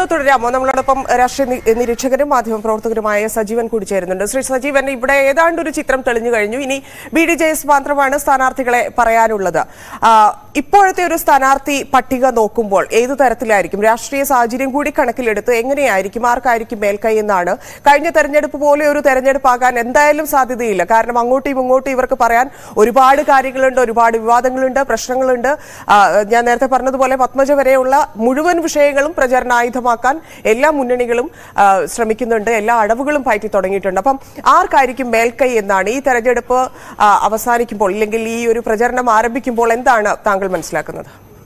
ഒന്ന് തുടരാമോ നമ്മളോടൊപ്പം രാഷ്ട്രീയ നി- നിരീക്ഷകരും മാധ്യമപ്രവർത്തകരുമായ സജീവൻ കൂടി ചേരുന്നുണ്ട് ശ്രീ സജീവൻ ഇവിടെ ഏതാണ്ട് ഒരു ചിത്രം തെളിഞ്ഞു കഴിഞ്ഞു ഇനി ബി ഡി ജെ എസ് മാത്രമാണ് സ്ഥാനാർത്ഥികളെ പറയാനുള്ളത് ആ, ഇപ്പോഴത്തെ ഒരു സ്ഥാനാർത്ഥി പട്ടിക നോക്കുമ്പോൾ ഏതു തരത്തിലായിരിക്കും രാഷ്ട്രീയ സാഹചര്യം കൂടി കണക്കിലെടുത്ത് എങ്ങനെയായിരിക്കും ആർക്കായിരിക്കും മേൽക്കൈ എന്നാണ് കഴിഞ്ഞ തെരഞ്ഞെടുപ്പ് പോലെ ഒരു തെരഞ്ഞെടുപ്പാകാൻ എന്തായാലും സാധ്യതയില്ല കാരണം അങ്ങോട്ടും ഇങ്ങോട്ടും ഇവർക്ക് പറയാൻ ഒരുപാട് കാര്യങ്ങളുണ്ട് ഒരുപാട് വിവാദങ്ങളുണ്ട് പ്രശ്നങ്ങളുണ്ട് ആ, ഞാൻ നേരത്തെ പറഞ്ഞതുപോലെ പത്മജ വരെയുള്ള മുഴുവൻ വിഷയങ്ങളും പ്രചരണായുധമാക്കാൻ എല്ലാ മുന്നണികളും ആ, ശ്രമിക്കുന്നുണ്ട് എല്ലാ അടവുകളും പയറ്റി തുടങ്ങിയിട്ടുണ്ട് അപ്പം ആർക്കായിരിക്കും മേൽക്കൈ എന്നാണ് ഈ തെരഞ്ഞെടുപ്പ് ആ, അവസാനിക്കുമ്പോൾ ഇല്ലെങ്കിൽ ഈ ഒരു പ്രചരണം ആരംഭിക്കുമ്പോൾ എന്താണ് താങ്കൾ മനസ്സിലാക്കുന്നത്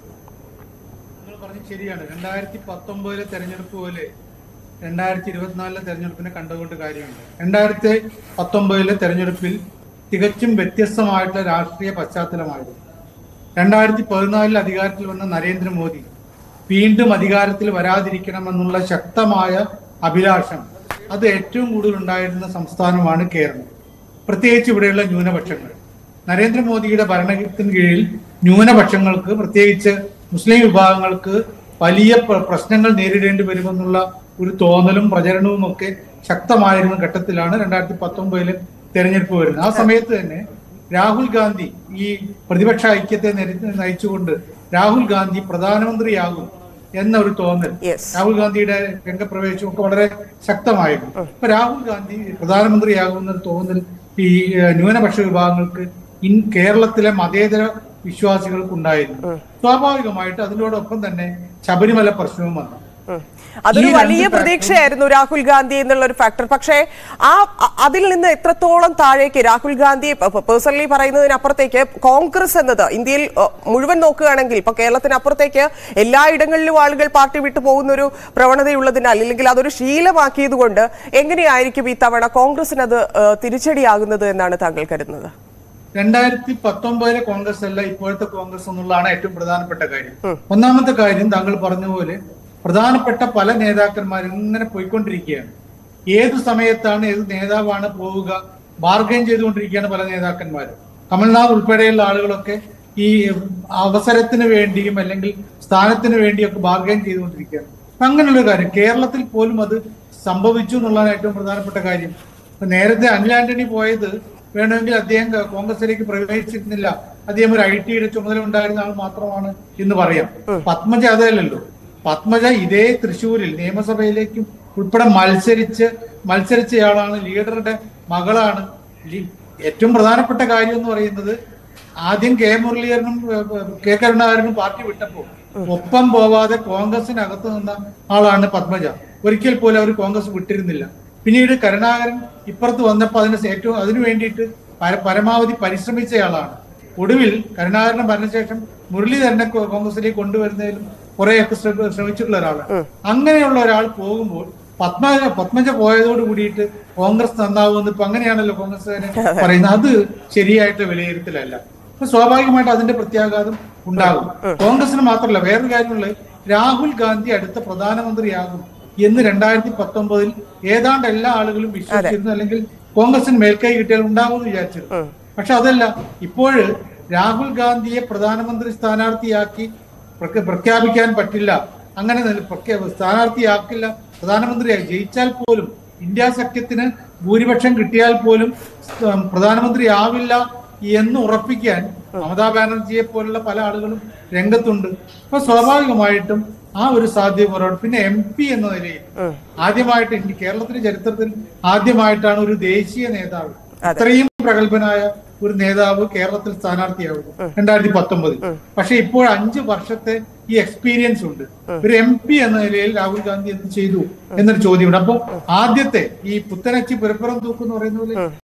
നിങ്ങൾ പറഞ്ഞത് ശരിയാണ് രണ്ടായിരത്തി പത്തൊമ്പതിലെ തെരഞ്ഞെടുപ്പ് പോലെ രണ്ടായിരത്തി ഇരുപത്തിനാലിലെ തെരഞ്ഞെടുപ്പിനെ കണ്ടുകൊണ്ട് കാര്യമുണ്ട് രണ്ടായിരത്തി പത്തൊമ്പതിലെ തെരഞ്ഞെടുപ്പിൽ തികച്ചും വ്യത്യസ്തമായിട്ടുള്ള രാഷ്ട്രീയ പശ്ചാത്തലമായിരുന്നു രണ്ടായിരത്തി പതിനാലിൽ അധികാരത്തിൽ വന്ന നരേന്ദ്രമോദി വീണ്ടും അധികാരത്തിൽ വരാതിരിക്കണമെന്നുള്ള ശക്തമായ അഭിലാഷം അത് ഏറ്റവും കൂടുതൽ ഉണ്ടായിരുന്ന സംസ്ഥാനമാണ് കേരളം പ്രത്യേകിച്ച് ഇവിടെയുള്ള ന്യൂനപക്ഷങ്ങൾ നരേന്ദ്രമോദിയുടെ ഭരണത്തിന് കീഴിൽ ന്യൂനപക്ഷങ്ങൾക്ക് പ്രത്യേകിച്ച് മുസ്ലിം വിഭാഗങ്ങൾക്ക് വലിയ പ്ര- പ്രശ്നങ്ങൾ നേരിടേണ്ടി വരുമെന്നുള്ള ഒരു തോന്നലും പ്രചരണവും ഒക്കെ ശക്തമായിരുന്ന ഘട്ടത്തിലാണ് രണ്ടായിരത്തി പത്തൊമ്പതിലെ തെരഞ്ഞെടുപ്പ് വരുന്നത് ആ സമയത്ത് തന്നെ രാഹുൽ ഗാന്ധി ഈ പ്രതിപക്ഷ ഐക്യത്തെ നെരി- നയിച്ചുകൊണ്ട് രാഹുൽ ഗാന്ധി പ്രധാനമന്ത്രിയാകും എന്ന ഒരു തോന്നൽ Yes. രാഹുൽ ഗാന്ധിയുടെ രംഗപ്രവേശവും ഒക്കെ വളരെ ശക്തമായിരുന്നു അപ്പൊ രാഹുൽ ഗാന്ധി പ്രധാനമന്ത്രിയാകുമെന്ന ഒരു തോന്നൽ ഈ ഏഹ്, ന്യൂനപക്ഷ വിഭാഗങ്ങൾക്ക് ഇൻ കേരളത്തിലെ മതേതര വിശ്വാസികൾക്ക് ഉണ്ടായിരുന്നു സ്വാഭാവികമായിട്ട് അതിനോടൊപ്പം തന്നെ ശബരിമല പ്രശ്നവും വന്നു ഉം. അതൊരു ഈ രണ്ട് വലിയ factor- പ്രതീക്ഷയായിരുന്നു രാഹുൽ ഗാന്ധി എന്നുള്ള ഒരു ഫാക്ടർ പക്ഷേ ആ അ- അതിൽ നിന്ന് എത്രത്തോളം താഴേക്ക് രാഹുൽ ഗാന്ധി പേഴ്സണലി പറയുന്നതിനപ്പുറത്തേക്ക് കോൺഗ്രസ് എന്നത് ഇന്ത്യയിൽ അ, മുഴുവൻ നോക്കുകയാണെങ്കിൽ ഇപ്പൊ കേരളത്തിനപ്പുറത്തേക്ക് എല്ലായിടങ്ങളിലും ആളുകൾ പാർട്ടി വിട്ടു പോകുന്ന ഒരു പ്രവണതയുള്ളതിനാൽ ഇല്ലെങ്കിൽ അതൊരു ശീലമാക്കിയത് കൊണ്ട് എങ്ങനെയായിരിക്കും ഈ തവണ കോൺഗ്രസിന് അത് അ, തിരിച്ചടിയാകുന്നത് എന്നാണ് താങ്കൾ കരുതുന്നത് രണ്ടായിരത്തി പത്തൊമ്പതിലെ കോൺഗ്രസ് അല്ല ഇപ്പോഴത്തെ കോൺഗ്രസ് എന്നുള്ളതാണ് ഏറ്റവും പ്രധാനപ്പെട്ട കാര്യം ഒന്നാമത്തെ കാര്യം താങ്കൾ പറഞ്ഞ പോലെ പ്രധാനപ്പെട്ട പല നേതാക്കന്മാരും ഇങ്ങനെ പോയിക്കൊണ്ടിരിക്കുകയാണ് ഏതു സമയത്താണ് ഏത് നേതാവാണ് പോവുക ബാർഗൈൻ ചെയ്തുകൊണ്ടിരിക്കുകയാണ് പല നേതാക്കന്മാരും കമൽനാഥ് ഉൾപ്പെടെയുള്ള ആളുകളൊക്കെ ഈ അവസരത്തിന് വേണ്ടിയും അല്ലെങ്കിൽ സ്ഥാനത്തിന് വേണ്ടിയൊക്കെ ബാർഗൈൻ ചെയ്തുകൊണ്ടിരിക്കുകയാണ് അപ്പൊ അങ്ങനെയുള്ള കാര്യം കേരളത്തിൽ പോലും അത് സംഭവിച്ചു എന്നുള്ളതാണ് ഏറ്റവും പ്രധാനപ്പെട്ട കാര്യം ഇപ്പൊ നേരത്തെ അനിൽ ആന്റണി പോയത് വേണമെങ്കിൽ അദ്ദേഹം ക- കോൺഗ്രസിലേക്ക് പ്രവേശിച്ചിരുന്നില്ല അദ്ദേഹം ഒരു ഐ ടിയുടെ ചുമതല ഉണ്ടായിരുന്ന ആൾ മാത്രമാണ് എന്ന് പറയാം പത്മജ അതല്ലല്ലോ പത്മജ ഇതേ തൃശ്ശൂരിൽ നിയമസഭയിലേക്കും ഉൾപ്പെടെ മത്സരിച്ച് മത്സരിച്ചയാളാണ് ലീഡറുടെ മകളാണ് ലി- ഏറ്റവും പ്രധാനപ്പെട്ട കാര്യം എന്ന് പറയുന്നത് ആദ്യം കെ മുരളീധരനും ഏഹ്, ഏഹ്, കെ കരുണാകരനും പാർട്ടി വിട്ടപ്പോൾ ഒപ്പം പോവാതെ കോൺഗ്രസിനകത്ത് നിന്ന ആളാണ് പത്മജ ഒരിക്കൽ പോലും അവർ കോൺഗ്രസ് വിട്ടിരുന്നില്ല പിന്നീട് കരുണാകരൻ ഇപ്പുറത്ത് വന്നപ്പോൾ അതിന് ഏറ്റവും അതിനു വേണ്ടിയിട്ട് പര- പരമാവധി പരിശ്രമിച്ചയാളാണ് ഒടുവിൽ കരുണാകരന്റെ മരണശേഷം മുരളീധരനെ കോ- കോൺഗ്രസിലേക്ക് കൊണ്ടുവരുന്നതിലും കുറെയൊക്കെ ശ്രമ- ശ്രമിച്ചിട്ടുള്ള ഒരാളാണ് അങ്ങനെയുള്ള ഒരാൾ പോകുമ്പോൾ പത്മജ പത്മജ പോയതോട് കൂടിയിട്ട് കോൺഗ്രസ് നന്നാവുമെന്ന് ഇപ്പൊ അങ്ങനെയാണല്ലോ കോൺഗ്രസ്സുകാരെ പറയുന്നത് അത് ശരിയായിട്ട് വിലയിരുത്തലല്ല അപ്പൊ സ്വാഭാവികമായിട്ട് അതിന്റെ പ്രത്യാഘാതം ഉണ്ടാകും കോൺഗ്രസിന് മാത്രമല്ല വേറൊരു കാര്യമുള്ളത് രാഹുൽ ഗാന്ധി അടുത്ത പ്രധാനമന്ത്രിയാകും എന്ന് രണ്ടായിരത്തി പത്തൊമ്പതിൽ ഏതാണ്ട് എല്ലാ ആളുകളും വിശ്വസിച്ചിരുന്നു അല്ലെങ്കിൽ കോൺഗ്രസിന് മേൽക്കൈ കിട്ടിയാൽ ഉണ്ടാകുമെന്ന് വിചാരിച്ചിരുന്നു പക്ഷെ അതല്ല ഇപ്പോഴ് രാഹുൽ ഗാന്ധിയെ പ്രധാനമന്ത്രി സ്ഥാനാർത്ഥിയാക്കി പ്രഖ്യ- പ്രഖ്യാപിക്കാൻ പറ്റില്ല അങ്ങനെ നില- പ്രഖ്യാ- സ്ഥാനാർത്ഥിയാക്കില്ല പ്രധാനമന്ത്രിയായി ജയിച്ചാൽ പോലും ഇന്ത്യ സഖ്യത്തിന് ഭൂരിപക്ഷം കിട്ടിയാൽ പോലും സ്- പ്രധാനമന്ത്രി ആവില്ല എന്ന് ഉറപ്പിക്കാൻ മമതാ ബാനർജിയെ പോലുള്ള പല ആളുകളും രംഗത്തുണ്ട് അപ്പൊ സ്വാഭാവികമായിട്ടും ആ ഒരു സാധ്യത കുറവാണ് പിന്നെ എം പി എന്ന നിലയിൽ ആദ്യമായിട്ട് ഇന്ത്യ കേരളത്തിന്റെ ചരിത്രത്തിൽ ആദ്യമായിട്ടാണ് ഒരു ദേശീയ നേതാവ് അത്രയും പ്രഗത്ഭനായ ഒരു നേതാവ് കേരളത്തിൽ സ്ഥാനാർത്ഥിയാവുന്നു രണ്ടായിരത്തി പത്തൊമ്പതിൽ പക്ഷെ ഇപ്പോൾ അഞ്ചു വർഷത്തെ ഈ എക്സ്പീരിയൻസ് ഉണ്ട് ഒരു എം പി എന്ന നിലയിൽ രാഹുൽ ഗാന്ധി എന്ത് ചെയ്തു എന്നൊരു ചോദ്യമുണ്ട് അപ്പൊ ആദ്യത്തെ ഈ പുത്തനച്ചി പുരപ്പുറം തൂക്ക് എന്ന് പറയുന്ന പോലെ